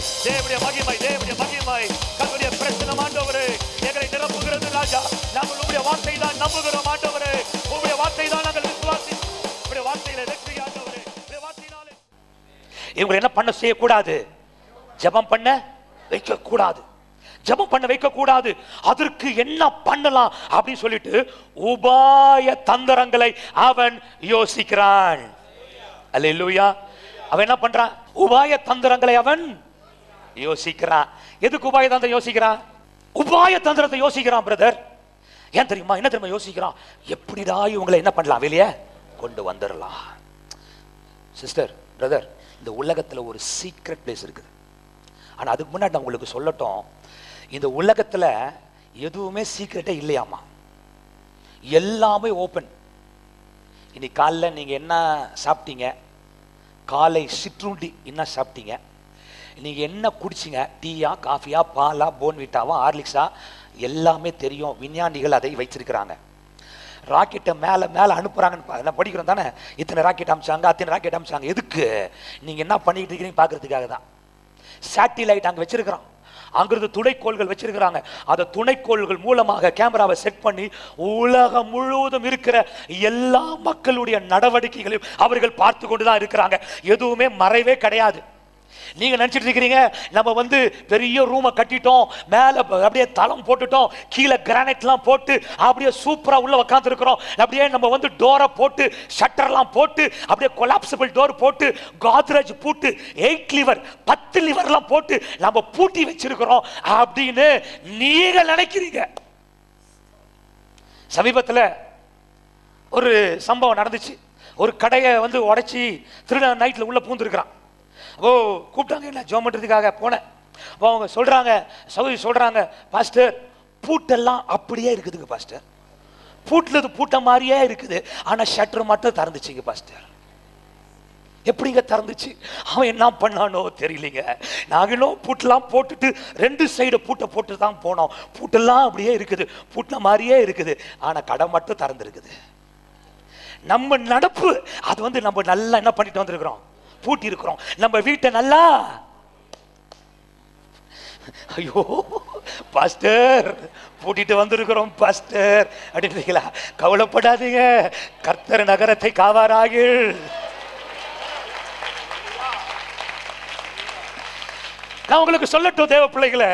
தேவனுடைய மகிமை தேவனுடைய மகிமை கர்த்தருடைய பிரச்சனை ஆண்டவரே எங்களை நிரப்புகிறது ராஜா நாங்கள் உங்களுடைய வார்த்தை தான் நம்புகிறோம் ஆண்டவரே உங்களுடைய வார்த்தை தான் நாங்கள் விசுவாசி உங்களுடைய வார்த்தையில வெற்றி ஆண்டவரே உங்களுடைய வார்த்தையினாலே இவங்க என்ன பண்ண செய்யக்கூடாது ஜெபம் பண்ண வைக்க கூடாது ஜெபம் பண்ண வைக்க கூடாது அதற்கு என்ன பண்ணலாம் அப்படின்னு சொல்லிட்டு உபாய தந்திரங்களை அவன் யோசிக்கிறான் அல்லேலூயா அவன் என்ன பண்றான் உபாய தந்திரங்களை அவன் யோசிக்கிறான் எதுக்கு உபாய தந்திரம் யோசிக்கிறான் உபாய தந்திரத்தை யோசிக்கிறான் பிரதர் ஏன் தெரியுமா என்ன தெரியுமா யோசிக்கிறான் எப்படிடா இவங்களை என்ன பண்ணலாம் வெளியே கொண்டு வந்துடலாம் சிஸ்டர் பிரதர் இந்த உலகத்துல ஒரு சீக்ரெட் பிளேஸ் இருக்குது ஆனா அதுக்கு முன்னாடி நான் உங்களுக்கு சொல்லட்டும் இந்த உலகத்துல எதுவுமே சீக்ரெட்டே இல்லையாமா எல்லாமே ஓப்பன் இன்னைக்கு காலைல நீங்க என்ன சாப்பிட்டீங்க காலை சிற்றுண்டி என்ன சாப்பிட்டீங்க நீங்க என்ன குடிச்சீங்க டீயா காஃபியா பாலா போன்விட்டாவா ஹார்லிக்ஸா எல்லாமே தெரியும் விஞ்ஞானிகள் அதை வைச்சிருக்கிறாங்க ராக்கெட்டை மேலே மேலே அனுப்புறாங்கன்னு பா- நான் படிக்கிறோம் தானே இத்தனை ராக்கெட் அமிச்சாங்க அத்தனை ராக்கெட் அமிச்சாங்க எதுக்கு நீங்க என்ன பண்ணிட்டு இருக்கீங்க பார்க்கறதுக்காக தான் சேட்டிலைட் அங்க வச்சிருக்கிறோம் அங்கிருந்து துணைக்கோள்கள் வச்சிருக்கிறாங்க அந்த துணைக்கோள்கள் மூலமாக கேமராவை செட் பண்ணி உலகம் முழுவதும் இருக்கிற எல்லா மக்களுடைய நடவடிக்கைகளையும் அவர்கள் பார்த்து கொண்டு தான் இருக்கிறாங்க எதுவுமே மறைவே கிடையாது நீங்க நினைச்சிட்டு இருக்கிறீங்க நம்ம வந்து பெரிய ரூமை கட்டிட்டோம் மேல ப- அப்படியே தளம் போட்டுட்டோம் கீழே கிரானைட்லாம் போட்டு அப்படியே சூப்பரா உள்ள உட்கார்ந்து இருக்கிறோம் அப்படியே நம்ம வந்து டோரை போட்டு ஷட்டர்லாம் போட்டு அப்படியே கொலாப்சபிள் டோர் போட்டு காத்ரேஜ் பூட்டு எயிட் லிவர் பத்து லிவர்லாம் போட்டு நம்ம பூட்டி வச்சிருக்கிறோம் அப்படின்னு நீங்க நினைக்கிறீங்க சமீபத்துல ஒரு சம்பவம் நடந்துச்சு ஒரு கடையை வந்து உடைச்சி திருட நைட்டில் உள்ள பூந்துருக்கிறான் ஓ கூப்பிட்டாங்க என்ன ஜோம் பண்ணுறதுக்காக போனேன் அப்போ அவங்க சொல்கிறாங்க சௌரி சொல்கிறாங்க பாஸ்டர் பூட்டெல்லாம் அப்படியே இருக்குதுங்க பாஸ்டர் பூட்டில் பூட்ட மாதிரியே இருக்குது ஆனால் ஷட்டர் மட்டும் திறந்துச்சுங்க பாஸ்டர் எப்படிங்க திறந்துச்சு அவன் என்ன பண்ணானோ தெரியலீங்க நாங்களும் பூட்டெல்லாம் போட்டுட்டு ரெண்டு சைடு பூட்டை போட்டு தான் போனோம் பூட்டெல்லாம் அப்படியே இருக்குது பூட்டின மாதிரியே இருக்குது ஆனால் கடை மட்டும் திறந்துருக்குது நம்ம நடப்பு அது வந்து நம்ம நல்லா என்ன பண்ணிட்டு வந்திருக்கிறோம் பூட்டி இருக்கிறோம் நம்ம வீட்டை நல்லா ஐயோ பாஸ்டர் பூட்டிட்டு வந்திருக்கிறோம் பாஸ்டர் அப்படின்றீங்களா கவலைப்படாதீங்க கர்த்தர் நகரத்தை காவாராகில் நான் உங்களுக்கு சொல்லட்டும் தேவ பிள்ளைகளை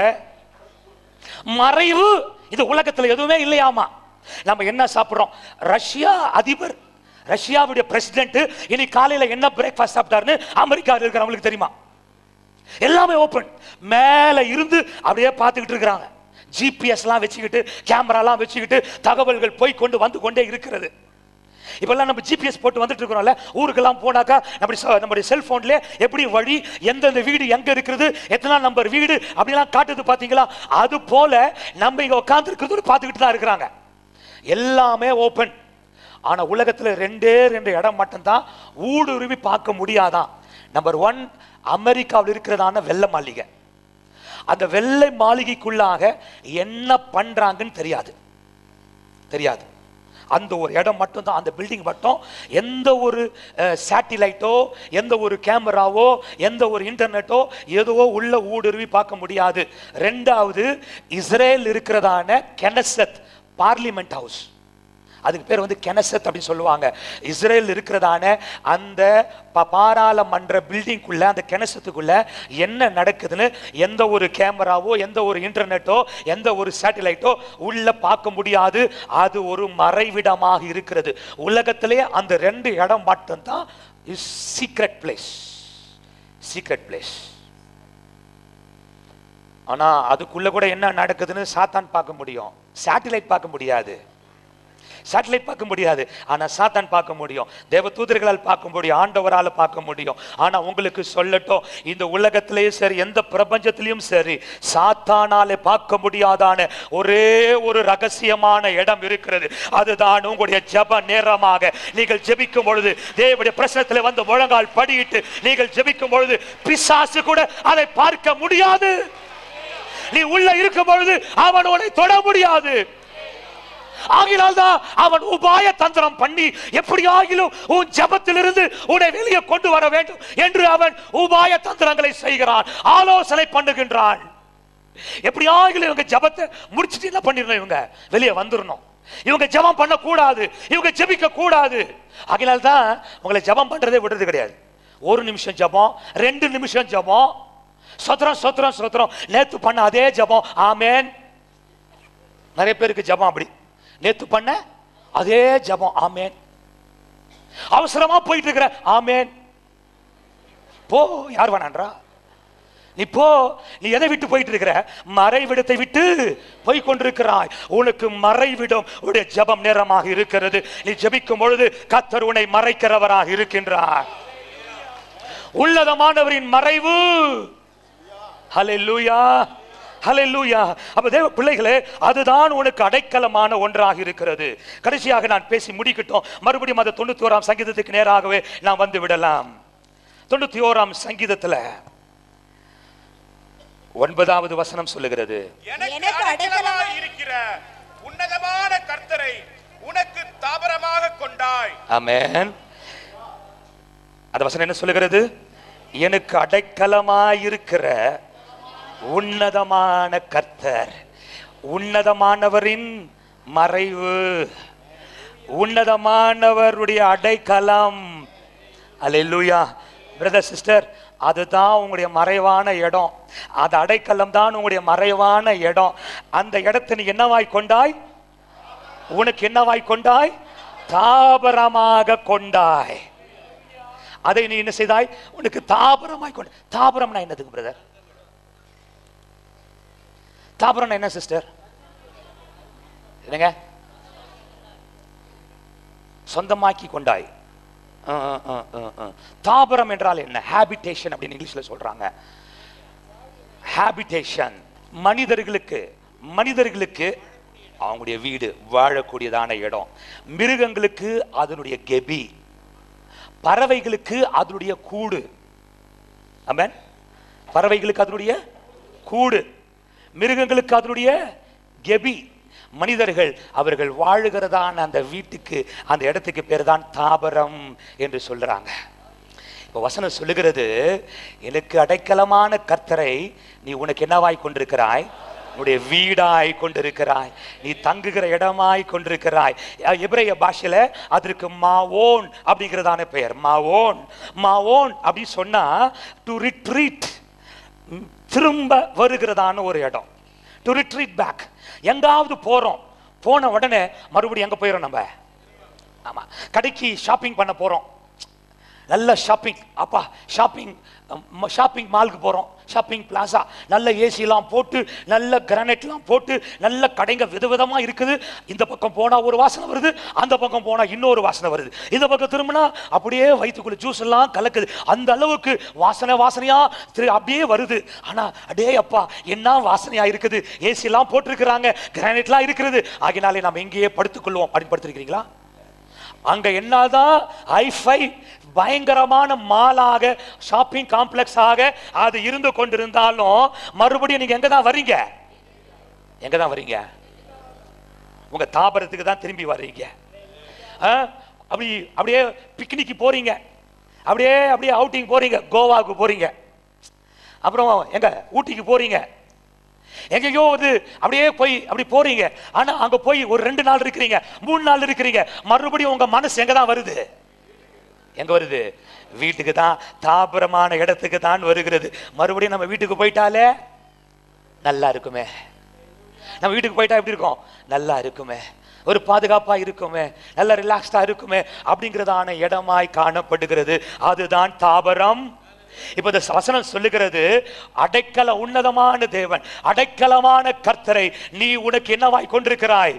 மறைவு இந்த உலகத்துல எதுவுமே இல்லையாமா நம்ம என்ன சாப்பிடுறோம் ரஷ்யா அதிபர் ரஷ்யாவுடைய பிரசிடென்ட் இன்னைக்கு காலையில என்ன பிரேக்ஃபாஸ்ட் சாப்பிட்டாருன்னு அமெரிக்காவில் இருக்கிறவங்களுக்கு தெரியுமா எல்லாமே ஓப்பன் மேல இருந்து அப்படியே பார்த்துக்கிட்டு இருக்கிறாங்க ஜிபிஎஸ்லாம் வச்சுக்கிட்டு கேமராலாம் வச்சுக்கிட்டு தகவல்கள் போய் கொண்டு வந்து கொண்டே இருக்கிறது இப்பெல்லாம் நம்ம ஜிபிஎஸ் போட்டு வந்துட்டு இருக்கிறோம்ல ஊருக்கெல்லாம் போனாக்கா நம்ம நம்முடைய செல்போன்ல எப்படி வழி எந்தெந்த வீடு எங்க இருக்குது எத்தனை நம்பர் வீடு அப்படிலாம் காட்டுது பாத்தீங்களா அது போல நம்ம இங்க உட்கார்ந்து இருக்கிறது பார்த்துக்கிட்டு தான் இருக்கிறாங்க எல்லாமே ஓப்பன் ஆனா உலகத்துல ரெண்டே ரெண்டு இடம் மட்டும்தான் ஊடுருவி பார்க்க முடியாதான் நம்பர் ஒன் அமெரிக்காவில் இருக்கிறதான வெள்ளை மாளிகை அந்த வெள்ளை மாளிகைக்குள்ளாக என்ன பண்றாங்கன்னு தெரியாது தெரியாது அந்த ஒரு இடம் மட்டும் தான் அந்த பில்டிங் மட்டும் எந்த ஒரு சேட்டிலைட்டோ எந்த ஒரு கேமராவோ எந்த ஒரு இன்டர்நெட்டோ எதுவோ உள்ள ஊடுருவி பார்க்க முடியாது ரெண்டாவது இஸ்ரேல் இருக்கிறதான கெனசத் பார்லிமெண்ட் ஹவுஸ் அதுக்கு பேர் வந்து கெனசத் அப்படின்னு சொல்லுவாங்க இஸ்ரேல் இருக்கிறதான அந்த ப- பாராளுமன்ற பில்டிங்குள்ள அந்த கெனசத்துக்குள்ள என்ன நடக்குதுன்னு எந்த ஒரு கேமராவோ எந்த ஒரு இன்டர்நெட்டோ எந்த ஒரு சேட்டலைட்டோ உள்ள பார்க்க முடியாது அது ஒரு மறைவிடமாக இருக்கிறது உலகத்திலே அந்த ரெண்டு இடம் மட்டும்தான் சீக்ரெட் பிளேஸ் சீக்ரெட் பிளேஸ் ஆனா அதுக்குள்ள கூட என்ன நடக்குதுன்னு சாத்தான் பார்க்க முடியும் சேட்டலைட் பார்க்க முடியாது சேட்டலைட் பார்க்க முடியாது ஆனா சாத்தான் பார்க்க முடியும் தேவ தூதர்களால் பார்க்க முடியும் ஆண்டவரால் பார்க்க முடியும் ஆனா உங்களுக்கு சொல்லட்டும் இந்த உலகத்திலேயும் சரி எந்த பிரபஞ்சத்திலையும் சரி சாத்தானாலே பார்க்க முடியாதான ஒரே ஒரு ரகசியமான இடம் இருக்கிறது அதுதான் உங்களுடைய ஜெப நேரமாக நீங்கள் ஜெபிக்கும் பொழுது தேவனுடைய பிரசனத்தில் வந்து முழங்கால் படியிட்டு நீங்கள் ஜெபிக்கும் பொழுது பிசாசு கூட அதை பார்க்க முடியாது நீ உள்ள இருக்கும் பொழுது அவன் உன்னை தொட முடியாது ஆகினால் தான் அவன் உபாய தந்திரம் பண்ணி எப்படியாகிலும் உன் ஜெபத்திலிருந்து உன்னை வெளியே கொண்டு வர வேண்டும் என்று அவன் உபாய தந்திரங்களை செய்கிறான் ஆலோசனை பண்ணுகின்றான் எப்படியாகிலும் இவங்க ஜெபத்தை முடிச்சிட்டு என்ன பண்ணிடணும் இவங்க வெளியே வந்துடணும் இவங்க ஜெபம் பண்ண கூடாது இவங்க ஜெபிக்க கூடாது ஆகினால் தான் உங்களை ஜெபம் பண்றதே விடுறது கிடையாது ஒரு நிமிஷம் ஜெபம் ரெண்டு நிமிஷம் ஜெபம் சொத்திரம் சொத்திரம் சொத்திரம் நேத்து பண்ண அதே ஜெபம் ஆமேன் நிறைய பேருக்கு ஜெபம் அப்படி நேத்து பண்ண அதே ஜெபம் ஆமேன் அவசரமா போயிட்டு இருக்கிற ஆமேன் போ யார் வேணான்றா நீ போ நீ எதை விட்டு போயிட்டு இருக்கிற மறைவிடத்தை விட்டு போய் கொண்டிருக்கிறாய் உனக்கு மறைவிடம் உடைய ஜெபம் நேரமாக இருக்கிறது நீ ஜெபிக்கும் பொழுது கத்தர் உன்னை மறைக்கிறவராக இருக்கின்றார் உள்ளதமானவரின் மறைவு ஹalleluya ஹalleluya அப்ப தேவ பிள்ளைகளே அதுதான் உனக்கு அடைக்கலமான ஒன்றாக இருக்கிறது கடைசியாக நான் பேசி முடிக்கட்டும் மறுபடியும் அந்த தொண்ணூத்தி ஓராம் சங்கீதத்துக்கு நேராகவே நான் வந்து விடலாம் தொண்ணூத்தி ஓராம் சங்கீதத்துல ஒன்பதாவது வசனம் சொல்லுகிறது எனக்கு எனக்கு அடைக்கலமாய் இருக்கிற உன்னதமான கர்த்தரை உனக்கு தாபரமாக கொண்டாய் ஆமென் அந்த வசனம் என்ன சொல்லுகிறது எனக்கு அடைக்கலமாயிருக்கிற உன்னதமான கர்த்தர் உன்னதமானவரின் மறைவு உன்னதமானவருடைய அடைக்கலம் அல்லேலூயா பிரதர் சிஸ்டர் அதுதான் உங்களுடைய மறைவான இடம் அது அடைக்கலம் தான் உங்களுடைய மறைவான இடம் அந்த இடத்தை நீ என்னவாய் கொண்டாய் உனக்கு என்னவாய் கொண்டாய் தாபரமாக கொண்டாய் அதை நீ என்ன செய்தாய் உனக்கு தாபரமாய் கொண்டு தாபரம்னா என்னதுக்கு பிரதர் தாபரம்னா என்ன சிஸ்டர் என்னங்க சொந்தமாக்கி கொண்டாய் ஆ, ஆ, ஆ, ஆ. தாபரம் என்றால் என்ன ஹாபிடேஷன் அப்படின்னு இங்கிலீஷ்ல சொல்றாங்க ஹாபிடேஷன் மனிதர்களுக்கு மனிதர்களுக்கு அவங்களுடைய வீடு வாழக்கூடியதான இடம் மிருகங்களுக்கு அதனுடைய கெபி பறவைகளுக்கு அதனுடைய கூடு ஆமென் பறவைகளுக்கு அதனுடைய கூடு மிருகங்களுக்கு அதனுடைய கெபி மனிதர்கள் அவர்கள் வாழுகிறதான அந்த வீட்டுக்கு அந்த இடத்துக்கு பேர் தான் தாபரம் என்று சொல்றாங்க இப்போ வசனம் சொல்லுகிறது எனக்கு அடைக்கலமான கர்த்தரை நீ உனக்கு என்னவாய் கொண்டிருக்கிறாய் உன்னுடைய வீடாய் கொண்டிருக்கிறாய் நீ தங்குகிற இடமாய் கொண்டிருக்கிறாய் அஹ் எபிரேய பாஷையில அதற்கு மாவோன் அப்படிங்கிறதான பெயர் மாவோன் மாவோன் அப்படி சொன்னா டு ரிட்ரீட் திரும்ப வருகிறதான ஒரு இடம் டு ரிட்ரீட் பேக் எங்காவது போறோம் போன உடனே மறுபடியும் எங்க போயிடும் நம்ம ஆமா கடைக்கு ஷாப்பிங் பண்ண போறோம் நல்ல ஷாப்பிங் அப்பா ஷாப்பிங் ஷாப்பிங் மாலுக்கு போகிறோம் ஷாப்பிங் பிளாசா நல்ல ஏசிலாம் போட்டு நல்ல கிரானைட்லாம் போட்டு நல்ல கடைங்க விதவிதமாக இருக்குது இந்த பக்கம் போனால் ஒரு வாசனை வருது அந்த பக்கம் போனால் இன்னொரு வாசனை வருது இந்த பக்கம் திரும்பினா அப்படியே வயிற்றுக்குள்ள ஜூஸ் எல்லாம் கலக்குது அந்த அளவுக்கு வாசனை வாசனையா திரு அப்படியே வருது ஆனால் அடே அப்பா என்ன வாசனையா இருக்குது ஏசிலாம் போட்டிருக்கிறாங்க கிரானைட்லாம் இருக்கிறது ஆகினாலே நாம் எங்கேயே படுத்துக்கொள்வோம் அப்படின்னு படுத்திருக்கிறீங்களா அங்க என்னதான் ஐஃபை பயங்கரமான மாலாக ஷாப்பிங் காம்ப்ளெக்ஸாக அது இருந்து கொண்டிருந்தாலும் மறுபடியும் நீங்க எங்க தான் வர்றீங்க எங்க தான் வர்றீங்க உங்க தாபரத்துக்கு தான் திரும்பி வர்றீங்க ஆ? அப்படி அப்படியே பிக்னிக்கு போறீங்க அப்படியே அப்படியே அவுட்டிங் போறீங்க கோவாவுக்கு போறீங்க அப்புறம் எங்க ஊட்டிக்கு போறீங்க எங்கேயோ வந்து அப்படியே போய் அப்படி போறீங்க ஆனா அங்க போய் ஒரு ரெண்டு நாள் இருக்கிறீங்க மூணு நாள் இருக்கிறீங்க மறுபடியும் உங்க மனசு எங்க தான் வருது எங்க வருது வீட்டுக்கு தான் தாபரமான இடத்துக்கு தான் வருகிறது மறுபடியும் நம்ம வீட்டுக்கு போயிட்டாலே நல்லா இருக்குமே நம்ம வீட்டுக்கு போயிட்டா எப்படி இருக்கும் நல்லா இருக்குமே ஒரு பாதுகாப்பா இருக்குமே நல்லா ரிலாக்ஸ்டா இருக்குமே அப்படிங்கிறதான இடமாய் காணப்படுகிறது அதுதான் தாபரம் இப்ப இந்த வசனம் சொல்லுகிறது அடைக்கல உன்னதமான தேவன் அடைக்கலமான கர்த்தரை நீ உனக்கு என்னவாய் கொண்டிருக்கிறாய்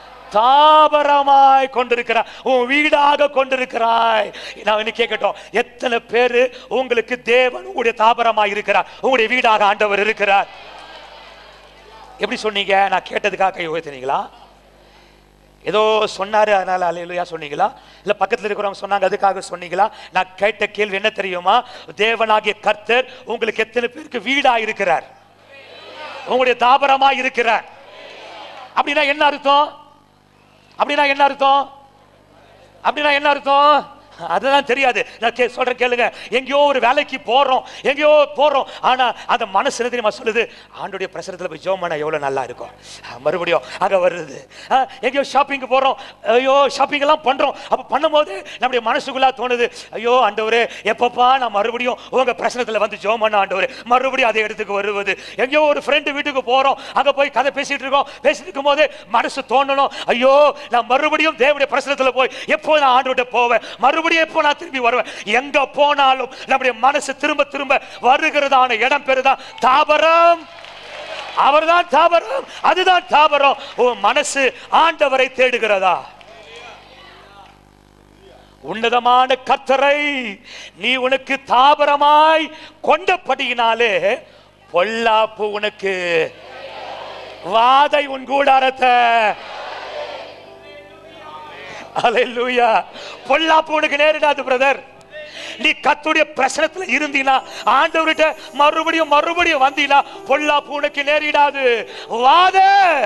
தாபரமாய் கொண்டிருக்கிறாய் உன் வீடாக கொண்டிருக்கிறாய் நான் என்ன கேட்கட்டும் எத்தனை பேரு உங்களுக்கு தேவன் உங்களுடைய தாபரமாய் இருக்கிறார் உங்களுடைய வீடாக ஆண்டவர் இருக்கிறார் எப்படி சொன்னீங்க நான் கேட்டதுக்காக கை உயர்த்தினீங்களா ஏதோ சொன்னாரு அதனால அலையிலையா சொன்னீங்களா இல்ல பக்கத்துல இருக்கிறவங்க சொன்னாங்க அதுக்காக சொன்னீங்களா நான் கேட்ட கேள்வி என்ன தெரியுமா தேவனாகிய கர்த்தர் உங்களுக்கு எத்தனை பேருக்கு வீடா இருக்கிறார் உங்களுடைய தாபரமா இருக்கிறார் அப்படின்னா என்ன அர்த்தம் அப்படின்னா என்ன அர்த்தம் அப்படின்னா என்ன அர்த்தம் அதுதான் தெரியாது நான் கே சொல்றேன் கேளுங்க எங்கேயோ ஒரு வேலைக்கு போறோம் எங்கேயோ போறோம் ஆனா அந்த மனசு என்ன தெரியுமா சொல்லுது ஆண்டுடைய பிரசனத்துல போய் ஜோம் பண்ணா எவ்வளவு நல்லா இருக்கும் மறுபடியும் அங்க வருது ஆ, எங்கேயோ ஷாப்பிங் போறோம் ஐயோ ஷாப்பிங் எல்லாம் பண்றோம் அப்ப பண்ணும்போது நம்முடைய மனசுக்குள்ளா தோணுது ஐயோ ஆண்டவரே எப்பப்பா நான் மறுபடியும் உங்க பிரசனத்துல வந்து ஜோம் பண்ண ஆண்டவரே மறுபடியும் அதே இடத்துக்கு வருவது எங்கேயோ ஒரு ஃப்ரெண்டு வீட்டுக்கு போறோம் அங்க போய் கதை பேசிட்டு இருக்கோம் பேசிட்டு இருக்கும்போது மனசு தோணணும் ஐயோ நான் மறுபடியும் தேவனுடைய பிரசனத்துல போய் எப்போ நான் ஆண்டு போவேன் மறுபடியும் எப்போ நான் திரும்பி வருவேன் எங்க போனாலும் நம்முடைய மனசு திரும்ப திரும்ப வருகிறதான இடம் பெறுதான் தாபரம் அவர்தான் தாபரம் அதுதான் தாபரம் உன் மனசு ஆண்டவரை தேடுகிறதா உன்னதமான கர்த்தரை நீ உனக்கு தாபரமாய் கொண்டபடியினாலே பொல்லாப்பு உனக்கு வாதை உன் கூடாரத்தை அல்லேலூயா பொல்லாப்பு உனக்கு நேரிடாது பிரதர் நீ கத்துடைய பிரசனத்துல இருந்தீனா ஆண்டவர்கிட்ட மறுபடியும் மறுபடியும் வந்தீனா பொல்லாப்பு உனக்கு நேரிடாது வாத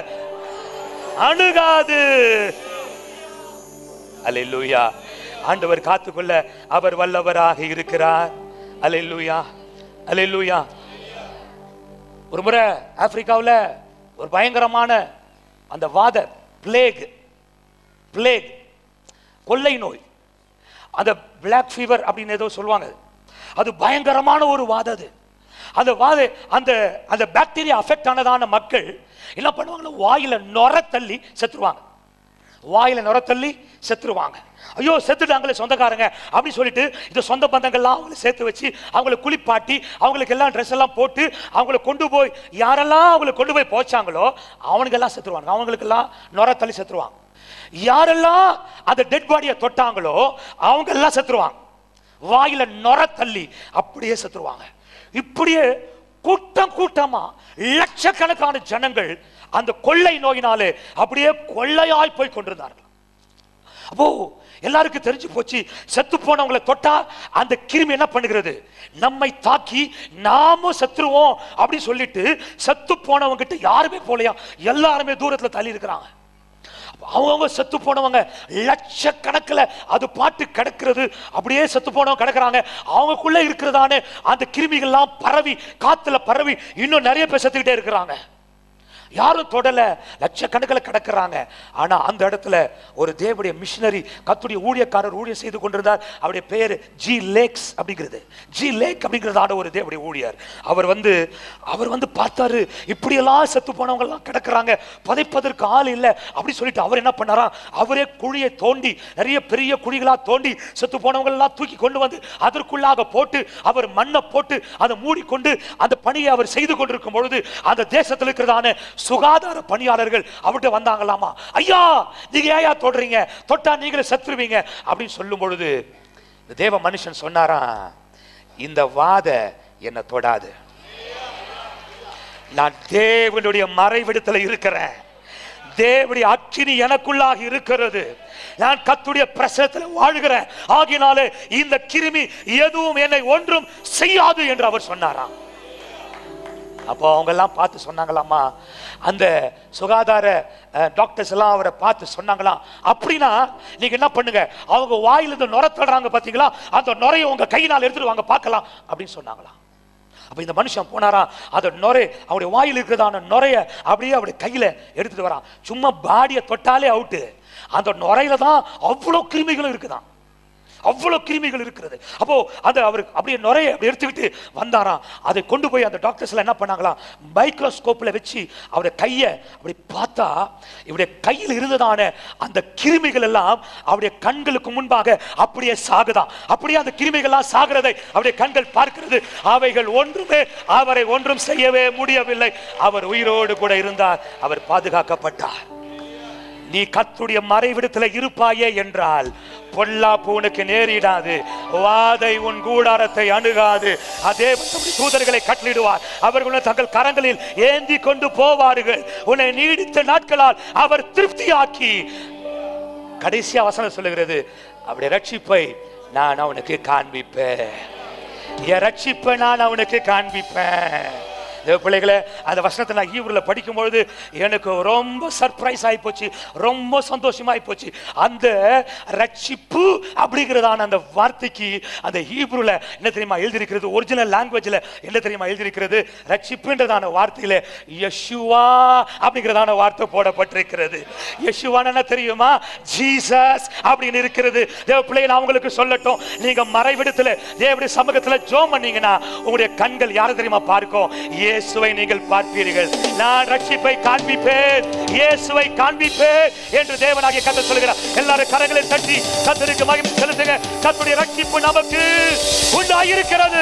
அணுகாது அல்லேலூயா ஆண்டவர் காத்துக்கொள்ள அவர் வல்லவராக இருக்கிறார் அல்லேலூயா அல்லேலூயா ஒரு முறை ஆப்பிரிக்காவுல ஒரு பயங்கரமான அந்த வாத பிளேக் பிளேக் கொள்ளை நோய் அந்த பிளாக் ஃபீவர் அப்படின்னு ஏதோ சொல்லுவாங்க அது பயங்கரமான ஒரு வாதம் அது அந்த வாத அந்த அந்த பாக்டீரியா அஃபெக்ட் ஆனதான மக்கள் என்ன பண்ணுவாங்கன்னா வாயில நொர தள்ளி செத்துருவாங்க வாயில நுர தள்ளி செத்துருவாங்க ஐயோ செத்துட்டாங்களே சொந்தக்காரங்க அப்படின்னு சொல்லிட்டு இந்த சொந்த பந்தங்கள்லாம் அவங்கள சேர்த்து வச்சு அவங்கள குளிப்பாட்டி அவங்களுக்கு எல்லாம் ட்ரெஸ் எல்லாம் போட்டு அவங்கள கொண்டு போய் யாரெல்லாம் அவங்கள கொண்டு போய் போச்சாங்களோ அவனுக்கெல்லாம் செத்துருவாங்க அவங்களுக்கெல்லாம் நுர தள்ளி செத்துருவாங்க யாரெல்லாம் அந்த டெட் பாடியை தொட்டாங்களோ அவங்க எல்லாம் செத்துருவாங்க வாயில நொர தள்ளி அப்படியே செத்துருவாங்க இப்படியே கூட்டம் கூட்டமா லட்சக்கணக்கான ஜனங்கள் அந்த கொள்ளை நோயினாலே அப்படியே கொள்ளையாய் போய் கொண்டிருந்தார்கள் அப்போ எல்லாருக்கும் தெரிஞ்சு போச்சு செத்து போனவங்களை தொட்டா அந்த கிருமி என்ன பண்ணுகிறது நம்மை தாக்கி நாமும் செத்துருவோம் அப்படின்னு சொல்லிட்டு செத்து போனவங்க கிட்ட யாருமே போலையா எல்லாருமே தூரத்துல தள்ளி இருக்கிறாங்க அவங்கவுங்க செத்து போனவங்க லட்சக்கணக்கில் அது பாட்டு கிடக்கிறது அப்படியே செத்து போனவங்க கிடக்குறாங்க அவங்களுக்குள்ள இருக்கிறதானே அந்த கிருமிகள்லாம் பரவி காத்துல பரவி இன்னும் நிறைய பேர் செத்துக்கிட்டே இருக்கிறாங்க யாரும் தொடல லட்சக்கணக்கில் கிடக்குறாங்க ஆனா அந்த இடத்துல ஒரு தேவடைய மிஷினரி கத்துடைய ஊழியக்காரர் ஊழியம் செய்து கொண்டிருந்தார் அவருடைய பேரு ஜி லேக்ஸ் அப்படிங்கிறது ஜி லேக் அப்படிங்கிறதான ஒரு தேவடைய ஊழியர் அவர் வந்து அவர் வந்து பார்த்தாரு இப்படியெல்லாம் செத்து போனவங்க எல்லாம் கிடக்குறாங்க புதைப்பதற்கு ஆள் இல்லை அப்படி சொல்லிட்டு அவர் என்ன பண்ணாராம் அவரே குழியை தோண்டி நிறைய பெரிய குழிகளா தோண்டி செத்து போனவங்க எல்லாம் தூக்கி கொண்டு வந்து அதற்குள்ளாக போட்டு அவர் மண்ணை போட்டு அதை மூடிக்கொண்டு அந்த பணியை அவர் செய்து கொண்டிருக்கும் பொழுது அந்த தேசத்தில் இருக்கிறதான சுகாதார பணியாளர்கள் அவர்கிட்ட வந்தாங்களாமா ஐயா நீங்க ஏயா தொடுறீங்க தொட்டா நீங்களே செத்துருவீங்க அப்படின்னு சொல்லும் பொழுது இந்த தேவ மனுஷன் சொன்னாராம் இந்த வாத என்னை தொடாது நான் தேவனுடைய மறைவிடத்துல இருக்கிறேன் தேவனுடைய அக்கினி எனக்குள்ளாக இருக்கிறது நான் கத்துடைய பிரசனத்தில் வாழ்கிறேன் ஆகினாலே இந்த கிருமி எதுவும் என்னை ஒன்றும் செய்யாது என்று அவர் சொன்னாராம் அப்போ அவங்க எல்லாம் பார்த்து சொன்னாங்களாமா அந்த சுகாதார டாக்டர்ஸ் எல்லாம் அவரை பார்த்து சொன்னாங்களாம் அப்படின்னா நீங்க என்ன பண்ணுங்க அவங்க வாயில இருந்து நுர தடுறாங்க பாத்தீங்களா அந்த நுரையை உங்க கையினால் எடுத்துட்டு வாங்க பார்க்கலாம் அப்படின்னு சொன்னாங்களாம் அப்ப இந்த மனுஷன் போனாராம் அந்த நுரை அவருடைய வாயில் இருக்கிறதான நுரைய அப்படியே அவருடைய கையில எடுத்துட்டு வரான் சும்மா பாடியை தொட்டாலே அவுட்டு அந்த நுரையில தான் அவ்வளவு கிருமிகளும் இருக்குதான் அவ்வளவு கிருமிகள் இருக்கிறது அப்போ அந்த அவர் அப்படியே நுரைய அப்படி எடுத்துக்கிட்டு வந்தாராம் அதை கொண்டு போய் அந்த டாக்டர்ஸ்ல என்ன பண்ணாங்களாம் மைக்ரோஸ்கோப்ல வச்சு அவருடைய கையை அப்படி பார்த்தா இவருடைய கையில் இருந்ததான அந்த கிருமிகள் எல்லாம் அவருடைய கண்களுக்கு முன்பாக அப்படியே சாகுதான் அப்படியே அந்த கிருமிகள்லாம் சாகிறதை அவருடைய கண்கள் பார்க்கிறது அவைகள் ஒன்றுமே அவரை ஒன்றும் செய்யவே முடியவில்லை அவர் உயிரோடு கூட இருந்தார் அவர் பாதுகாக்கப்பட்டார் நீ கத்துடைய மறைவிடத்துல இருப்பாயே என்றால் பொல்லாப்பு உனக்கு நேரிடாது வாதை உன் கூடாரத்தை அணுகாது அதே தம்முடைய தூதர்களை கட்டளிடுவார் அவர்கள் உன்னை தங்கள் கரங்களில் ஏந்தி கொண்டு போவார்கள் உன்னை நீடித்த நாட்களால் அவர் திருப்தியாக்கி கடைசியா வசனம் சொல்லுகிறது அவருடைய ரட்சிப்பை நான் அவனுக்கு காண்பிப்பேன் என் ரட்சிப்பை நான் அவனுக்கு காண்பிப்பேன் தேவ பிள்ளைகளே அந்த வசனத்தை நான் ஈவுல படிக்கும் பொழுது எனக்கு ரொம்ப சர்ப்ரைஸ் ஆகி போச்சு ரொம்ப சந்தோஷமாயி போச்சு அந்த ரட்சிப்பு அப்படிங்கிறதான அந்த வார்த்தைக்கு அந்த ஹீப்ருல என்ன தெரியுமா எழுதியிருக்கிறது ஒரிஜினல் லாங்குவேஜ்ல என்ன தெரியுமா எழுதியிருக்கிறது ரட்சிப்புன்றதான வார்த்தையில யெஷுவா அப்படிங்கிறதான வார்த்தை போடப்பட்டிருக்கிறது யெஷுவான்னு என்ன தெரியுமா ஜீசஸ் அப்படின்னு இருக்கிறது தேவ பிள்ளை நான் உங்களுக்கு சொல்லட்டும் நீங்க மறைவிடத்துல தேவனுடைய சமூகத்துல ஜோம் பண்ணீங்கன்னா உங்களுடைய கண்கள் யாரை தெரியுமா பார்க்கும் இயேசுவை நீங்கள் பார்ப்பீர்கள் நான் ரட்சிப்பை காண்பிப்பேன் இயேசுவை காண்பிப்பேன் என்று தேவனாகிய கத்த சொல்கிறார் எல்லாரும் கரங்களை தட்டி கத்தருக்கு மகிமை செலுத்துங்க கத்துடைய ரட்சிப்பு நமக்கு உண்டாயிருக்கிறது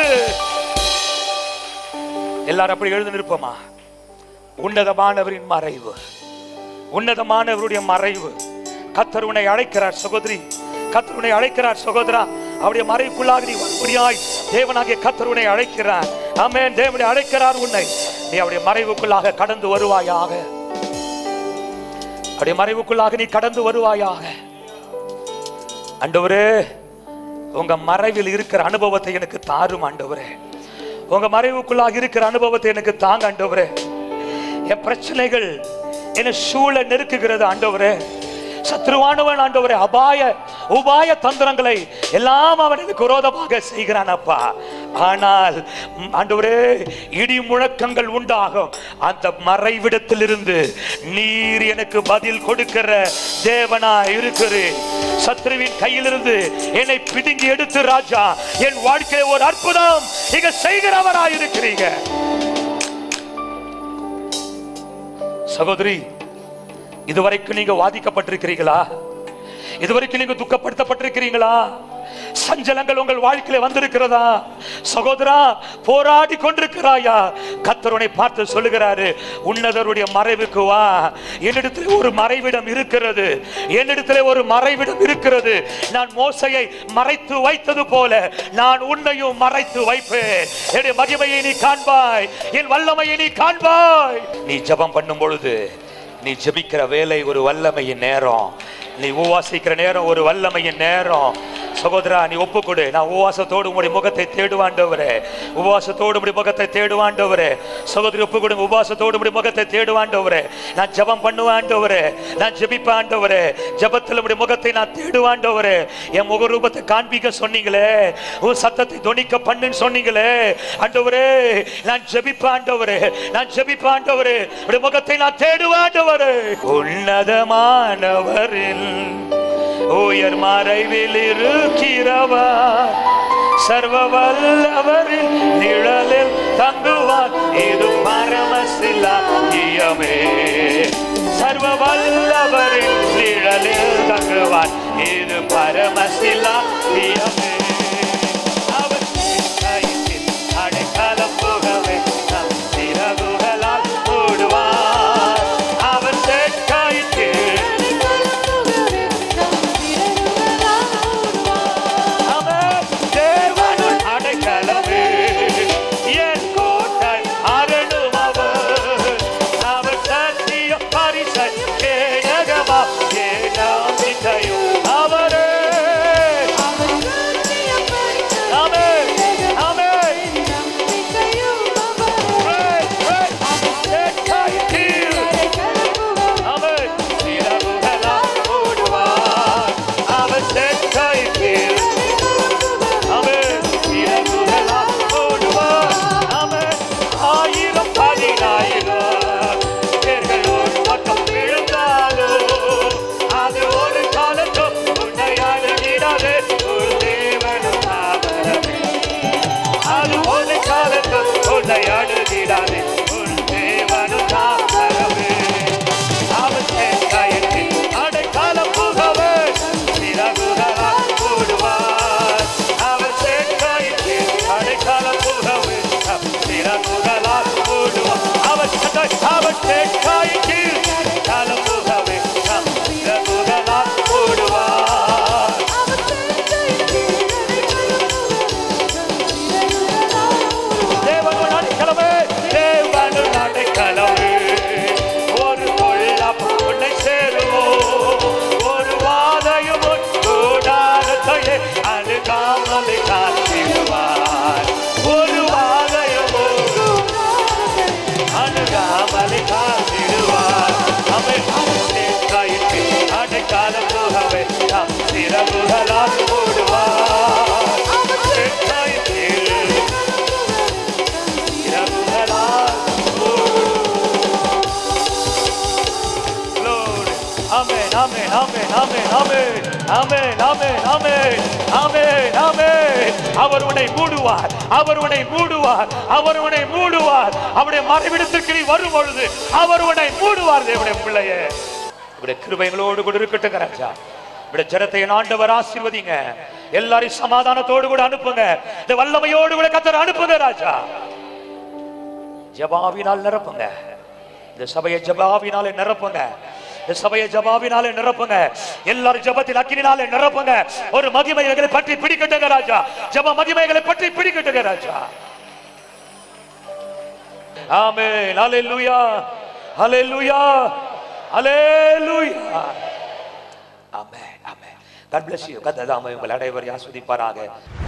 எல்லாரும் அப்படி எழுந்து நிற்போமா உன்னதமானவரின் மறைவு உன்னதமானவருடைய மறைவு கத்தர் உன்னை அழைக்கிறார் சகோதரி கத்தர் உன்னை அழைக்கிறார் சகோதரா அவருடைய மறைவுக்குள்ளாக நீ வரும்படியாய் தேவனாகிய கத்தர் உன்னை அழைக்கிறார் ஆமென் தேவனை அழைக்கிறார் உன்னை நீ அவருடைய மறைவுக்குள்ளாக கடந்து வருவாயாக அவருடைய மறைவுக்குள்ளாக நீ கடந்து வருவாயாக ஆண்டவரே உங்க மறைவில் இருக்கிற அனுபவத்தை எனக்கு தாரும் ஆண்டவரே உங்க மறைவுக்குள்ளாக இருக்கிற அனுபவத்தை எனக்கு தாங்க ஆண்டவரே என் பிரச்சனைகள் என்னை சூழ நெருக்குகிறது ஆண்டவரே சத்ருவானவன் ஆண்டவரே அபாய உபாய தந்திரங்களை எல்லாம் அவன் எனக்கு விரோதமாக செய்கிறான் அப்பா ஆனால் ம், ஆண்டவரே இடி முழக்கங்கள் உண்டாகும் அந்த மறைவிடத்திலிருந்து நீர் எனக்கு பதில் கொடுக்கிற தேவனா இருக்கிறேன் சத்ருவின் கையிலிருந்து என்னை பிடுங்கி எடுத்து ராஜா என் வாழ்க்கையை ஒரு அற்புதம் நீங்க செய்கிறவராய் இருக்கிறீங்க சகோதரி இதுவரைக்கும் நீங்க வாதிக்கப்பட்டிருக்கிறீங்களா இதுவரைக்கும் நீங்க துக்கப்படுத்தப்பட்டிருக்கிறீங்களா சஞ்சலங்கள் உங்கள் வாழ்க்கையில வந்திருக்கிறதா சகோதரா போராடி கொண்டிருக்கிறாயா கத்தருனை பார்த்து சொல்லுகிறாரு உன்னதருடைய மறைவுக்கு வா என்னிடத்தில் ஒரு மறைவிடம் இருக்கிறது என்னிடத்தில் ஒரு மறைவிடம் இருக்கிறது நான் மோசையை மறைத்து வைத்தது போல நான் உன்னையும் மறைத்து வைப்பேன் என்னுடைய மகிமையை நீ காண்பாய் என் வல்லமையை நீ காண்பாய் நீ ஜெபம் பண்ணும் பொழுது நீ ஜெபிக்கிற வேலை ஒரு வல்லமையின் நேரம் நீ உவாசிக்கிற நேரம் ஒரு வல்லமையின் நேரம் சகோதரா நீ ஒப்புக்கொடு நான் உபவாசத்தோடு உங்களுடைய முகத்தை தேடுவாண்டவரே உபவாசத்தோடு உடைய முகத்தை தேடுவாண்டவரே சகோதரி ஒப்புக்கொடுங்க உபவாசத்தோடு உடைய முகத்தை தேடுவாண்டவரே நான் ஜெபம் பண்ணுவாண்டவரே நான் ஜெபிப்பாண்டவரே ஜெபத்தில் உடைய முகத்தை நான் தேடுவாண்டவரே என் முகரூபத்தை காண்பிக்க சொன்னீங்களே உன் சத்தத்தை தொனிக்க பண்ணுன்னு சொன்னீங்களே ஆண்டவரே நான் ஜெபிப்பாண்டவரே நான் ஜெபிப்பாண்டவரே உடைய முகத்தை நான் தேடுவாண்டவரே உன்னதமானவரில் உயர் மறைவில் இருக்கிறவர் சர்வ வல்லவரின் நிழலில் தங்குவார் இது பரமசிலாகியமே சர்வ வல்லவரின் நிழலில் தங்குவார் இது பரமசிலாகியமே அவர் கையில் அடைக்கலம் புகவே நம் சிறகுகளால் மூடுவார் அவர் கையில் அவர் தேவனுள் அடைக்கலமே, என் கோட்டை அரணும் அவர். அவர் சத்திய பரிசை கேடகமா, என் நம்பிக்கையும் அவரே. ஆமென், ஆமென். Praise, praise. என் கையில் அவர் சிறகுகளால் மூடுவார். அவர் செட்கையில் அவர் சிறகுகளால் மூடுவார். அவர் ஆயிரம் பதினாயிரம் பேர்கள் ஒரு பக்கம் விழுந்தாலும் அது ஒரு காலத்தும் உன்னை அணுகிடாது. ஒரு தேவனும் தாவரமே. அது ஒரு காலத்தும் உன்னை அணுகிடாது. ஒரு தேவனும் தாவரமே. அவர் தேங்காயத்தில் அடைக்கலம் புகவே சிறகுகளால் மூடுவார். அவர் தேங்காயத்தில் அடைக்கலம் புகவே சிறகுகளால் மூடுவார். அவர் தன்னை- அவர் தேங்காயத்தில் அடைக்கலம் புகவே சிறகுகளால் மூடுவார். தேவன் அடைக்கலமே தேவ விடாமலை காத்திடுவார் அவை தேங்காய்க்கு அடைக்கால போகவே நாம் சிறகுகளால் போடுவார் தேங்காய்க்கு சிறகுகளால் Glory. Amen, amen, amen, amen, amen, amen, amen, amen, amen, amen. அவர் உன்னை மூடுவார் அவர் உன்னை மூடுவார் அவர் உன்னை மூடுவார் அவருடைய மறைவிடத்திற்கு நீ வரும் பொழுது அவர் உன்னை மூடுவார் தேவனுடைய பிள்ளையே உடைய கிருபைகளோடு கூட இருக்கட்டும் ராஜா உடைய ஜனத்தை என் ஆண்டவர் ஆசீர்வதிங்க எல்லாரையும் சமாதானத்தோடு கூட அனுப்புங்க இந்த வல்லமையோடு கூட கத்தர் அனுப்புங்க ராஜா ஜபாவினால் நிரப்புங்க இந்த சபையை ஜபாவினாலே நிரப்புங்க இந்த சபையை ஜபாவினாலே நிரப்புங்க எல்லாரும் ஜபத்தில் அக்கினாலே நிரப்புங்க ஒரு மகிமைகளை பற்றி பிடிக்கட்டுங்க ராஜா ஜப மகிமைகளை பற்றி பிடிக்கட்டுங்க ராஜா ஆமென் ஹalleluya ஹalleluya ஹalleluya ஆமென் ஆமென் God bless you கர்த்தர் தாமே உங்கள் அனைவரையும் ஆஸ்வதிப்பாராக